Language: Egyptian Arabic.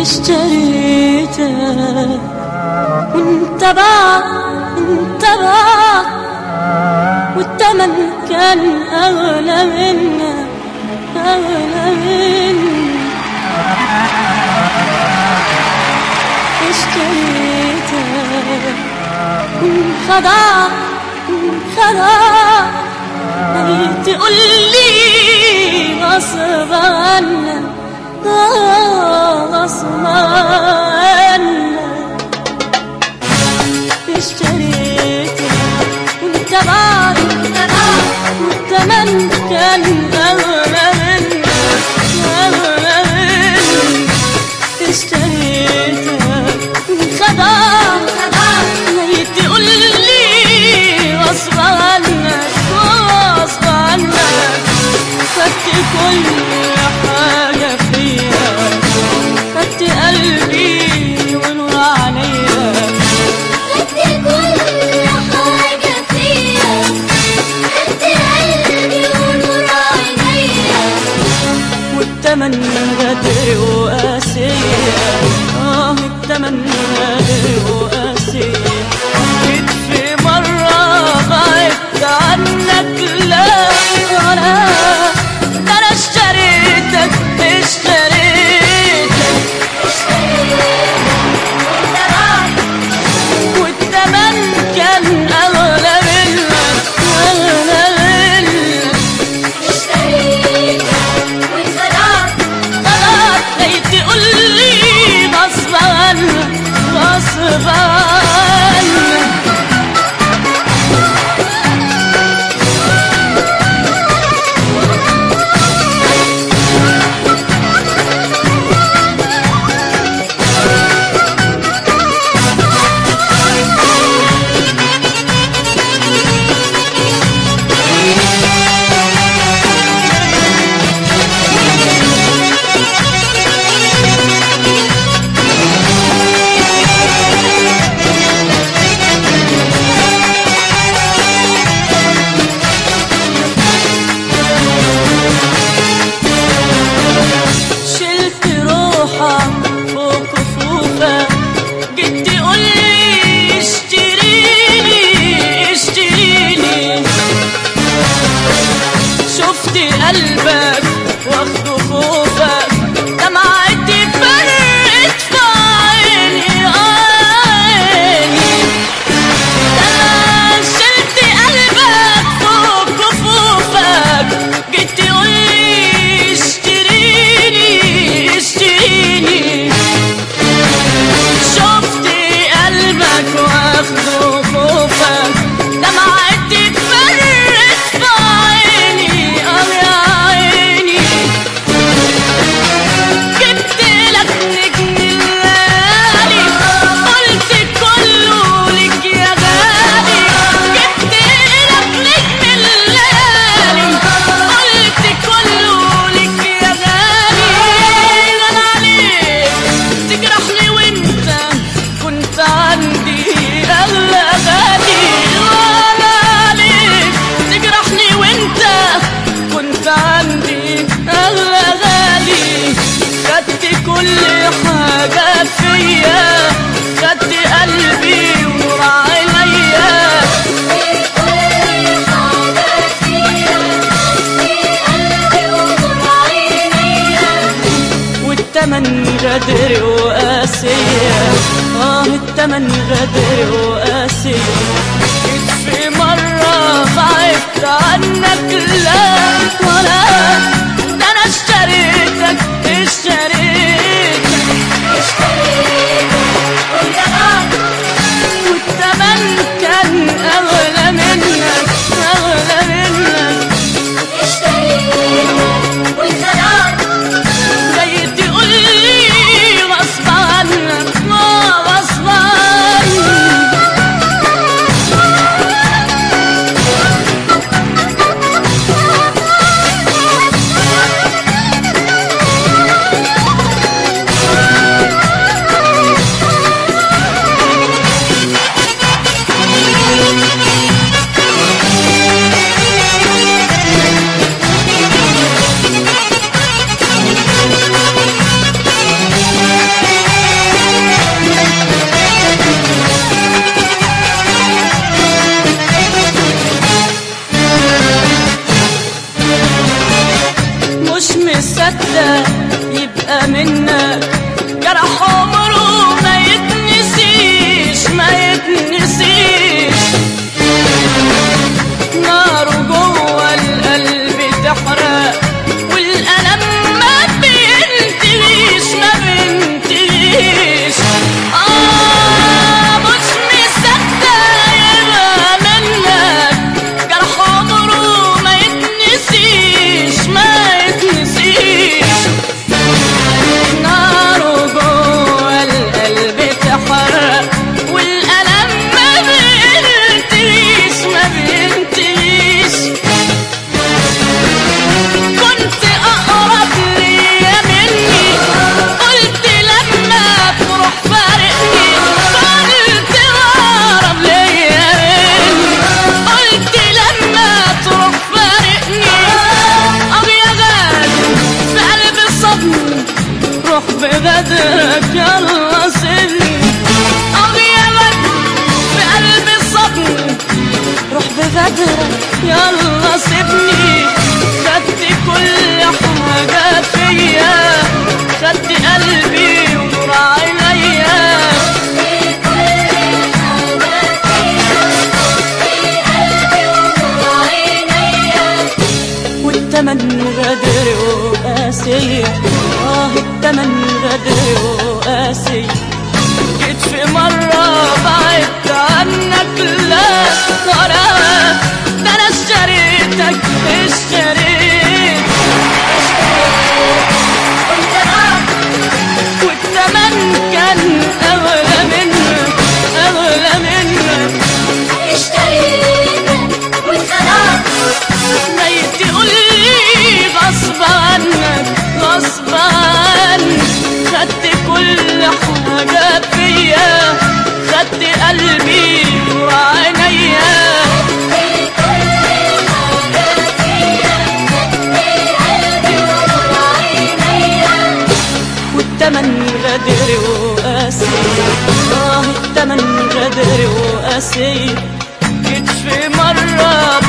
اشتريتك وانت بعد انت بعد والتمن كان اغلى منك اغلى منك اشتريتك وانخدعت انخدعت تقول لي غصب عنك غصب عنك اشتريتك وانت بعد والتمن كان اغلى منك اغلى منك اشتريتك انخدعت خدعت تقول لي غصب عنك غصب عنك خدت كل حاجة فيا خدت قلبي ونور عينيا خدت كل حاجة فيا خدت قلبي ونور عينيا والتمن غدر وقاسية اه التمن غدر وقاسية جيت في مرة بعدت عنك لا ولا ده انا اشتريتك اشتريتك والتمن كان اغلى منك اغلى منك اشتريتك وانخدعت خلاص جاي تقول لي غصب عنك غصب عنك شلت روحك فوق كفوفك جيت تقول لي اشتريني اشتريني شفت قلبك واخده خوفك دمعتي فرقت في عيني عيني أنا شلت قلبك فوق كفوفك جيت تقول لي اشتريني اشتريني شفت قلبك واخده خوفك دمعتي فرقت في عيني اه يا عيني جبت لك نجم الليالي قلت كله لك يا غالي جبت لك نجم الليالي قلت كله لك يا غالي انا عليك تجرحني وانت كنت عندي اغلى غالي وانا عليك تجرحني وانت كنت عندي اغلى غالي خدت كل حاجة فيا خدت قلبي ونور عينيا كل حاجة فيا خدت قلبي ونور عينيا والتمن غدر وقاسية اه التمن غدر وقاسية جيت في مرة بعدت عنك لا ولا ده انا اشتريتك اشتريتك والتمن كان اغلى منك اغلى منك جاي تقول لي غصب عنك ما غصب عنك يلا سيبني خدت كل حاجة فيا خدت قلبي ونور عينيا في كل حاجة فيا في قلبي ونور عينيا والتمن غدر وقاسية اه التمن غدر وقاسية جيت في مرة بعدت عنك لا غرام ده انا اشتريتك اشتريت وانت غاب والتمن كان اغلى منك اغلى منك اشتريتك وانت غاب نيت تقول لي غصب عنك غصب عنك خدت كل حاجة فيا خدت قلبي وعينيا في كل حاجة فيا في قلبي ونور عينيا والتمن غدر وقاسي اه التمن غدر وقاسي جيت في مرة